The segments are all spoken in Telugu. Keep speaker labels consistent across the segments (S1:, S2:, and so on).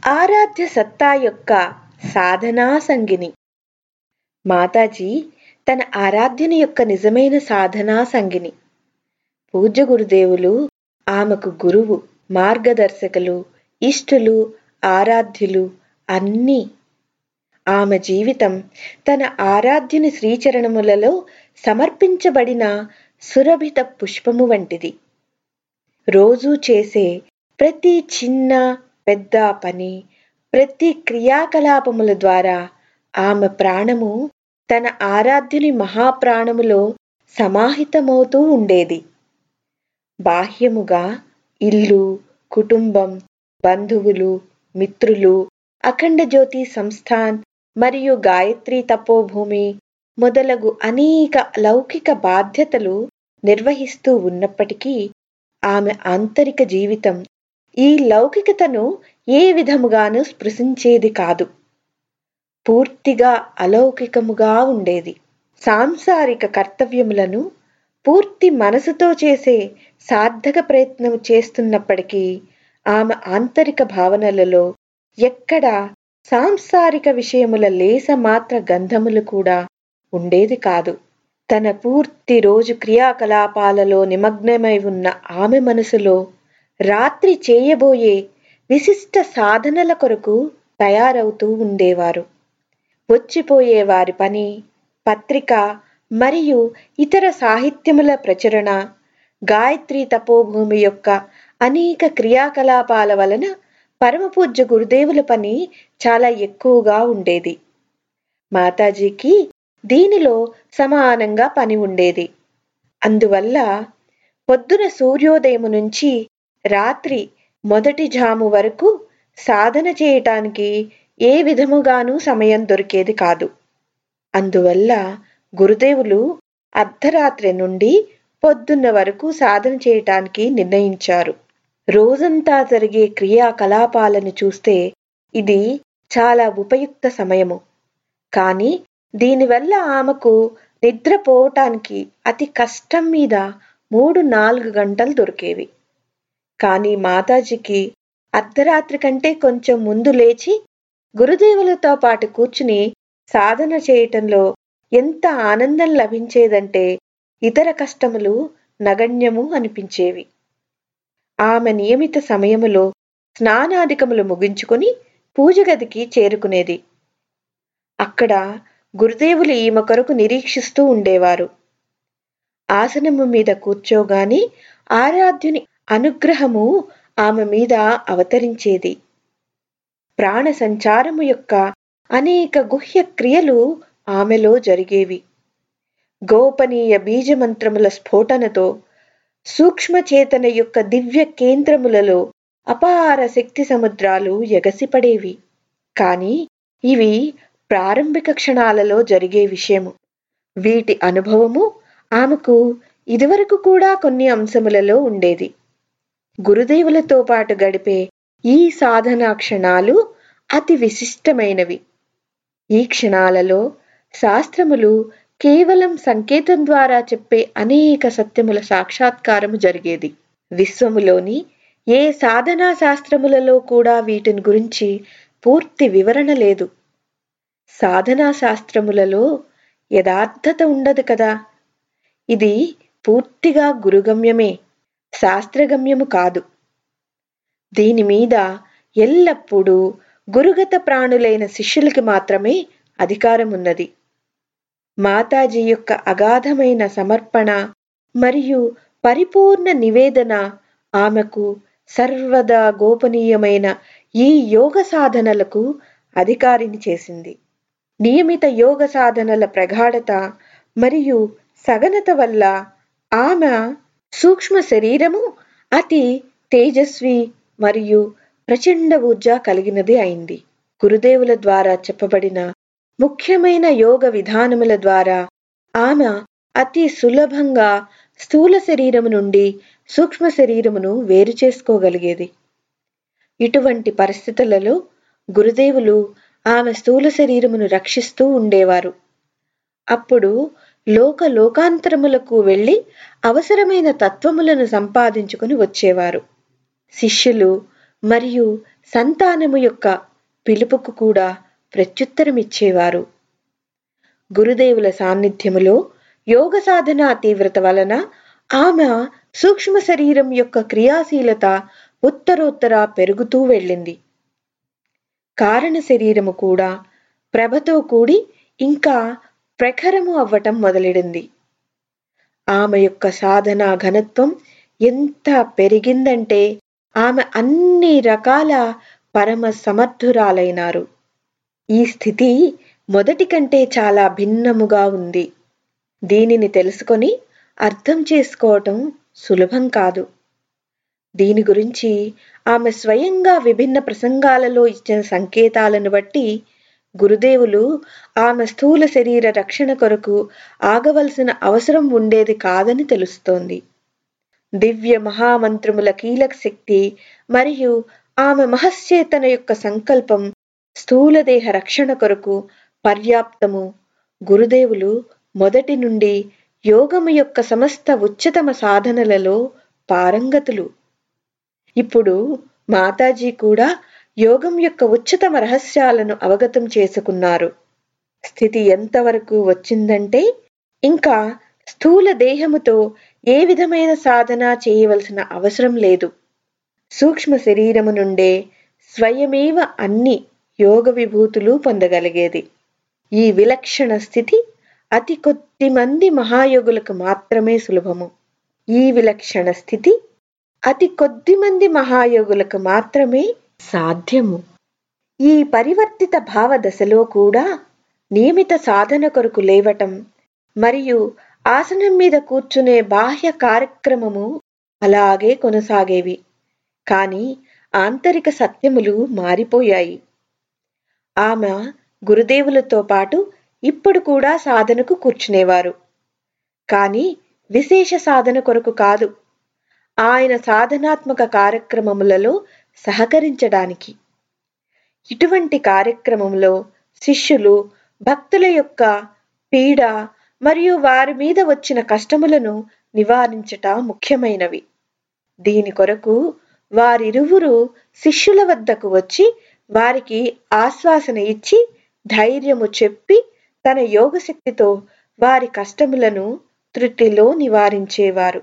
S1: ఆరాధ్య సత్తా యొక్క సాధనా సంగిని మాతాజీ తన ఆరాధ్యని యొక్క నిజమైన సాధనా సంగిని పూజ్య గురుదేవులు ఆమెకు గురువు మార్గదర్శకులు ఇష్టులు ఆరాధ్యులు అన్నీ ఆమె జీవితం తన ఆరాధ్యుని శ్రీచరణములలో సమర్పించబడిన సురభిత పుష్పము వంటిది రోజూ చేసే ప్రతి చిన్న పెద్ద పని ప్రతి క్రియాకలాపముల ద్వారా ఆమె ప్రాణము తన ఆరాధ్యుని మహాప్రాణములో సమాహితమవుతూ ఉండేది బాహ్యముగా ఇల్లు కుటుంబం బంధువులు మిత్రులు అఖండ జ్యోతి సంస్థాన్ మరియు గాయత్రి తపోభూమి మొదలగు అనేక లౌకిక బాధ్యతలు నిర్వహిస్తూ ఉన్నప్పటికీ ఆమె ఆంతరిక జీవితం ఈ లౌకికతను ఏ విధముగాను స్పృశించేది కాదు పూర్తిగా అలౌకికముగా ఉండేది సాంసారిక కర్తవ్యములను పూర్తి మనసుతో చేసే సార్థక ప్రయత్నం చేస్తున్నప్పటికీ ఆమె ఆంతరిక భావనలలో ఎక్కడ సాంసారిక విషయముల లేస మాత్ర గంధములు కూడా ఉండేది కాదు తన పూర్తి రోజు క్రియాకలాపాలలో నిమగ్నమై ఉన్న ఆమె మనసులో రాత్రి చేయబోయే విశిష్ట సాధనల కొరకు తయారవుతూ ఉండేవారు వచ్చిపోయే వారి పని పత్రిక మరియు ఇతర సాహిత్యముల ప్రచురణ గాయత్రి తపోభూమి యొక్క అనేక క్రియాకలాపాల వలన పరమపూజ్య గురుదేవుల పని చాలా ఎక్కువగా ఉండేది మాతాజీకి దీనిలో సమానంగా పని ఉండేది అందువల్ల పొద్దున సూర్యోదయము నుంచి రాత్రి మొదటి జాము వరకు సాధన చేయటానికి ఏ విధముగానూ సమయం దొరికేది కాదు అందువల్ల గురుదేవులు అర్ధరాత్రి నుండి పొద్దున్న వరకు సాధన చేయటానికి నిర్ణయించారు రోజంతా జరిగే క్రియాకలాపాలను చూస్తే ఇది చాలా ఉపయుక్త సమయము కానీ దీనివల్ల ఆమెకు నిద్రపోవటానికి అతి కష్టం మీద మూడు నాలుగు గంటలు దొరికేవి కానీ మాతాజీకి అర్ధరాత్రి కంటే కొంచెం ముందు లేచి గురుదేవులతో పాటు కూర్చుని సాధన చేయటంలో ఎంత ఆనందం లభించేదంటే ఇతర కష్టములు నగణ్యము అనిపించేవి ఆమె నియమిత సమయములో స్నానాధికములు ముగించుకొని పూజ గదికి చేరుకునేది అక్కడ గురుదేవులు ఈమె కొరకు నిరీక్షిస్తూ ఉండేవారు ఆసనము మీద కూర్చోగాని ఆరాధ్యుని అనుగ్రహము ఆమె మీద అవతరించేది ప్రాణ సంచారము యొక్క అనేక గుహ్య క్రియలు ఆమెలో జరిగేవి గోపనీయ బీజమంత్రముల స్ఫోటనతో సూక్ష్మచేతన యొక్క దివ్య కేంద్రములలో అపార శక్తి సముద్రాలు ఎగసిపడేవి కాని ఇవి ప్రారంభిక క్షణాలలో జరిగే విషయము వీటి అనుభవము ఆమెకు ఇదివరకు కూడా కొన్ని అంశములలో ఉండేది గురుదేవులతో పాటు గడిపే ఈ సాధనా క్షణాలు అతి విశిష్టమైనవి ఈ క్షణాలలో శాస్త్రములు కేవలం సంకేతం ద్వారా చెప్పే అనేక సత్యముల సాక్షాత్కారము జరిగేది విశ్వములోని ఏ సాధనా శాస్త్రములలో కూడా వీటిని గురించి పూర్తి వివరణ లేదు సాధనా శాస్త్రములలో యథార్థత ఉండదు కదా ఇది పూర్తిగా గురుగమ్యమే శాస్త్రగమ్యము కాదు దీని మీద ఎల్లప్పుడూ గురుగత ప్రాణులైన శిష్యులకి మాత్రమే అధికారం ఉన్నది మాతాజీ యొక్క అగాధమైన సమర్పణ మరియు పరిపూర్ణ నివేదన ఆమెకు సర్వదా గోపనీయమైన ఈ యోగ సాధనలకు అధికారిని చేసింది నియమిత యోగ సాధనల ప్రగాఢత మరియు సఘనత వల్ల ఆమె సూక్ష్మ శరీరము అతి తేజస్వి మరియు ప్రచండ ఊర్జ కలిగినది అయింది గురుదేవుల ద్వారా చెప్పబడిన ముఖ్యమైన యోగ విధానముల ద్వారా ఆమె అతి సులభంగా స్థూల శరీరము నుండి సూక్ష్మ శరీరమును వేరు చేసుకోగలిగేది ఇటువంటి పరిస్థితులలో గురుదేవులు ఆమె స్థూల శరీరమును రక్షిస్తూ ఉండేవారు అప్పుడు లోక లోకాంతరములకు వెళ్ళి అవసరమైన తత్వములను సంపాదించుకుని వచ్చేవారు శిష్యులు మరియు సంతానము యొక్క పిలుపుకు కూడా ప్రత్యుత్తరమిచ్చేవారు గురుదేవుల సాన్నిధ్యములో యోగ సాధన తీవ్రత వలన ఆమె సూక్ష్మ శరీరం యొక్క క్రియాశీలత ఉత్తరోత్తర పెరుగుతూ వెళ్ళింది కారణ శరీరము కూడా ప్రభతో కూడి ఇంకా ప్రఖరము అవ్వటం మొదలెడింది ఆమె యొక్క సాధన ఘనత్వం ఎంత పెరిగిందంటే ఆమె అన్ని రకాల పరమ సమర్థురాలైనారు ఈ స్థితి మొదటి కంటే చాలా భిన్నముగా ఉంది దీనిని తెలుసుకొని అర్థం చేసుకోవటం సులభం కాదు దీని గురించి ఆమె స్వయంగా విభిన్న ప్రసంగాలలో ఇచ్చిన సంకేతాలను బట్టి గురుదేవులు ఆమె స్థూల శరీర రక్షణ కొరకు ఆగవలసిన అవసరం ఉండేది కాదని తెలుస్తోంది దివ్య మహామంత్రముల కీలక శక్తి మరియు ఆమె మహశ్చేతన యొక్క సంకల్పం స్థూలదేహ రక్షణ కొరకు పర్యాప్తము గురుదేవులు మొదటి నుండి యోగము యొక్క సమస్త ఉच्चతమ సాధనలలో పారంగతులు ఇప్పుడు మాతాజీ కూడా యోగం యొక్క ఉच्चతమ రహస్యాలను అవగతం చేసుకున్నారు స్థితి ఎంతవరకు వచ్చిందంటే ఇంకా స్థూల దేహముతో ఏ విధమైన సాధన చేయవలసిన అవసరం లేదు సూక్ష్మ శరీరము నుండే స్వయమేవ అన్ని యోగ విభూతులు పొందగలిగేది ఈ విలక్షణ స్థితి అతి కొద్ది మంది మహాయోగులకు మాత్రమే సులభము ఈ విలక్షణ స్థితి అతి కొద్ది మంది మహాయోగులకు మాత్రమే సాధ్యము ఈ పరివర్తిత భావ దశలో కూడా నియమిత సాధన కొరకు లేవటం మరియు ఆసనం మీద కూర్చునే బాహ్య కార్యక్రమము అలాగే కొనసాగేవి కాని ఆంతరిక సత్యములు మారిపోయాయి ఆమె గురుదేవులతో పాటు ఇప్పుడు కూడా సాధనకు కూర్చునేవారు కాని విశేష సాధన కొరకు కాదు ఆయన సాధనాత్మక కార్యక్రమములలో సహకరించడానికి ఇటువంటి కార్యక్రమంలో శిష్యులు భక్తుల యొక్క పీడ మరియు వారి మీద వచ్చిన కష్టములను నివారించట ముఖ్యమైనవి దీని కొరకు వారిరువురు శిష్యుల వద్దకు వచ్చి వారికి ఆశ్వాసన ఇచ్చి ధైర్యము చెప్పి తన యోగశక్తితో వారి కష్టములను త్రుటిలో నివారించేవారు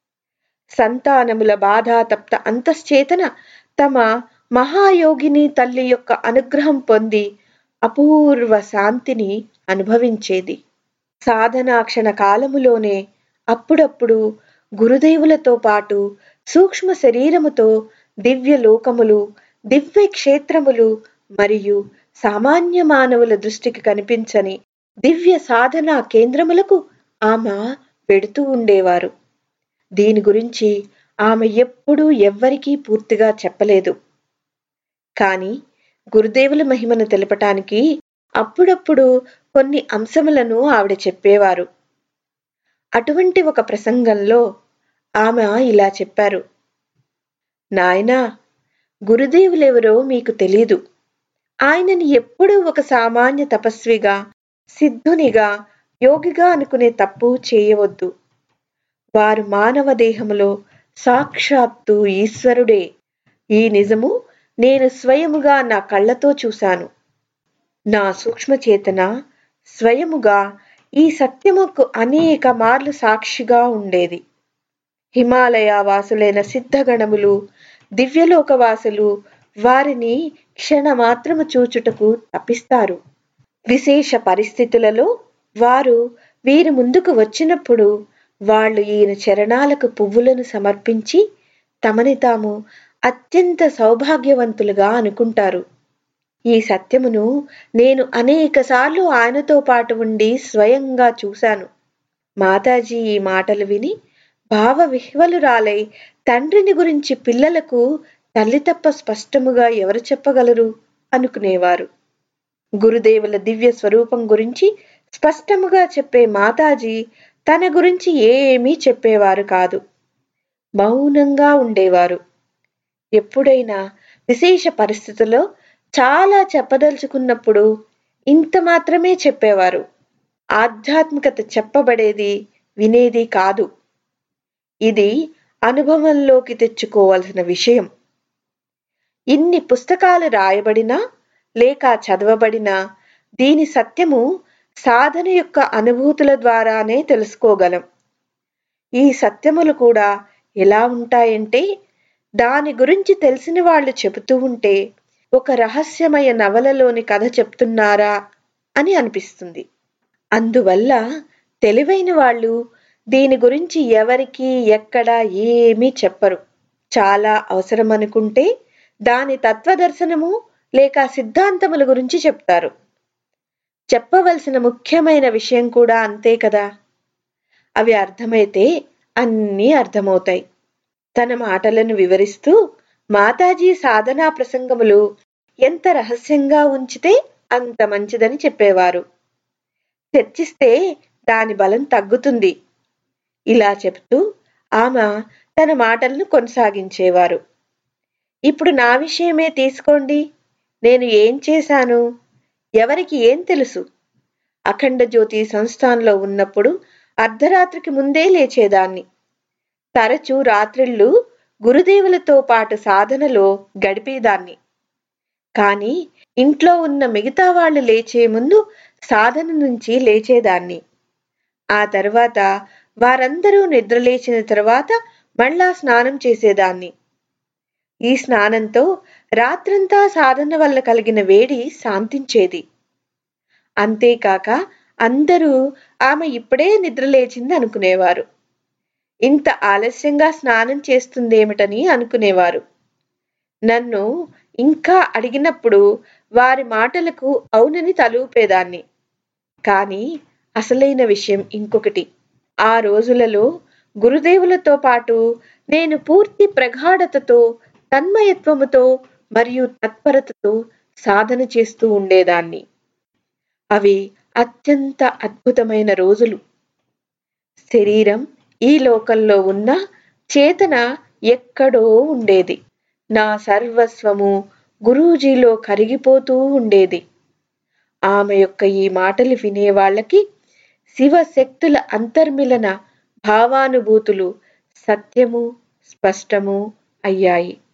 S1: సంతానముల బాధాతప్త అంతశ్చేతన తమ మహాయోగిని తల్లి యొక్క అనుగ్రహం పొంది అపూర్వ శాంతిని అనుభవించేది సాధనాక్షణ కాలములోనే అప్పుడప్పుడు గురుదేవులతో పాటు సూక్ష్మ శరీరముతో దివ్య లోకములు దివ్య క్షేత్రములు మరియు సామాన్య మానవుల దృష్టికి కనిపించని దివ్య సాధనా కేంద్రములకు ఆమె వెడుతూ ఉండేవారు దీని గురించి ఆమె ఎప్పుడూ ఎవ్వరికీ పూర్తిగా చెప్పలేదు కాని గురుదేవుల మహిమను తెలపటానికి అప్పుడప్పుడు కొన్ని అంశములను ఆవిడ చెప్పేవారు అటువంటి ఒక ప్రసంగంలో ఆమె ఇలా చెప్పారు నాయనా గురుదేవులెవరో మీకు తెలీదు ఆయనని ఎప్పుడూ ఒక సామాన్య తపస్విగా సిద్ధునిగా యోగిగా అనుకునే తప్పు చేయవద్దు వారు మానవ దేహములో సాక్షాత్తు ఈశ్వరుడే ఈ నిజము నేను స్వయముగా నా కళ్ళతో చూశాను నా సూక్ష్మచేతన స్వయముగా ఈ సత్యముకు అనేక మార్లు సాక్షిగా ఉండేది హిమాలయ వాసులైన సిద్ధగణములు దివ్యలోకవాసులు వారిని క్షణమాత్రము చూచుటకు తప్పిస్తారు విశేష పరిస్థితులలో వారు వీరి ముందుకు వచ్చినప్పుడు వాళ్ళు ఈయన చరణాలకు పువ్వులను సమర్పించి తమని తాము అత్యంత సౌభాగ్యవంతులుగా అనుకుంటారు ఈ సత్యమును నేను అనేకసార్లు ఆయనతో పాటు ఉండి స్వయంగా చూశాను మాతాజీ ఈ మాటలు విని భావ విహ్వలురాలై తండ్రిని గురించి పిల్లలకు తల్లి తప్ప స్పష్టముగా ఎవరు చెప్పగలరు అనుకునేవారు గురుదేవుల దివ్య స్వరూపం గురించి స్పష్టముగా చెప్పే మాతాజీ తన గురించి ఏమీ చెప్పేవారు కాదు మౌనంగా ఉండేవారు ఎప్పుడైనా విశేష పరిస్థితుల్లో చాలా చెప్పదలుచుకున్నప్పుడు ఇంత మాత్రమే చెప్పేవారు ఆధ్యాత్మికత చెప్పబడేది వినేది కాదు ఇది అనుభవంలోకి తెచ్చుకోవాల్సిన విషయం ఇన్ని పుస్తకాలు రాయబడినా లేక చదవబడినా దీని సత్యము సాధన యొక్క అనుభూతుల ద్వారానే తెలుసుకోగలం ఈ సత్యములు కూడా ఎలా ఉంటాయంటే దాని గురించి తెలిసిన వాళ్ళు చెబుతూ ఉంటే ఒక రహస్యమయ నవలలోని కథ చెప్తున్నారా అని అనిపిస్తుంది అందువల్ల తెలివైన వాళ్ళు దీని గురించి ఎవరికి ఎక్కడ ఏమీ చెప్పరు చాలా అవసరం అనుకుంటే దాని తత్వదర్శనము లేక సిద్ధాంతముల గురించి చెప్తారు చెప్పవలసిన ముఖ్యమైన విషయం కూడా అంతే కదా అవి అర్థమైతే అన్నీ అర్థమవుతాయి తన మాటలను వివరిస్తూ మాతాజీ సాధనా ప్రసంగములు ఎంత రహస్యంగా ఉంచితే అంత మంచిదని చెప్పేవారు చర్చిస్తే దాని బలం తగ్గుతుంది ఇలా చెప్తూ ఆమె తన మాటలను కొనసాగించేవారు ఇప్పుడు నా విషయమే తీసుకోండి నేను ఏం చేశాను ఎవరికి ఏం తెలుసు అఖండ జ్యోతి సంస్థాన్లో ఉన్నప్పుడు అర్ధరాత్రికి ముందే లేచేదాన్ని తరచూ రాత్రిళ్ళు గురుదేవులతో పాటు సాధనలో గడిపేదాన్ని కానీ ఇంట్లో ఉన్న మిగతా వాళ్ళు లేచే ముందు సాధన నుంచి లేచేదాన్ని ఆ తర్వాత వారందరూ నిద్రలేచిన తర్వాత మళ్ళా స్నానం చేసేదాన్ని ఈ స్నానంతో రాత్రంతా సాధన వల్ల కలిగిన వేడి శాంతించేది అంతేకాక అందరూ ఆమె ఇప్పుడే నిద్రలేచింది అనుకునేవారు ఇంత ఆలస్యంగా స్నానం చేస్తుందేమిటని అనుకునేవారు నన్ను ఇంకా అడిగినప్పుడు వారి మాటలకు అవునని తలూపేదాన్ని కానీ అసలైన విషయం ఇంకొకటి ఆ రోజులలో గురుదేవులతో పాటు నేను పూర్తి ప్రగాఢతతో తన్మయత్వముతో మరియు తత్పరతతో సాధన చేస్తూ ఉండేదాన్ని అవి అత్యంత అద్భుతమైన రోజులు శరీరం ఈ లోకంలో ఉన్న చేతన ఎక్కడో ఉండేది నా సర్వస్వము గురూజీలో కరిగిపోతూ ఉండేది ఆమె యొక్క ఈ మాటలు వినేవాళ్ళకి శివశక్తుల అంతర్మిలన భావానుభూతులు సత్యము స్పష్టము అయ్యాయి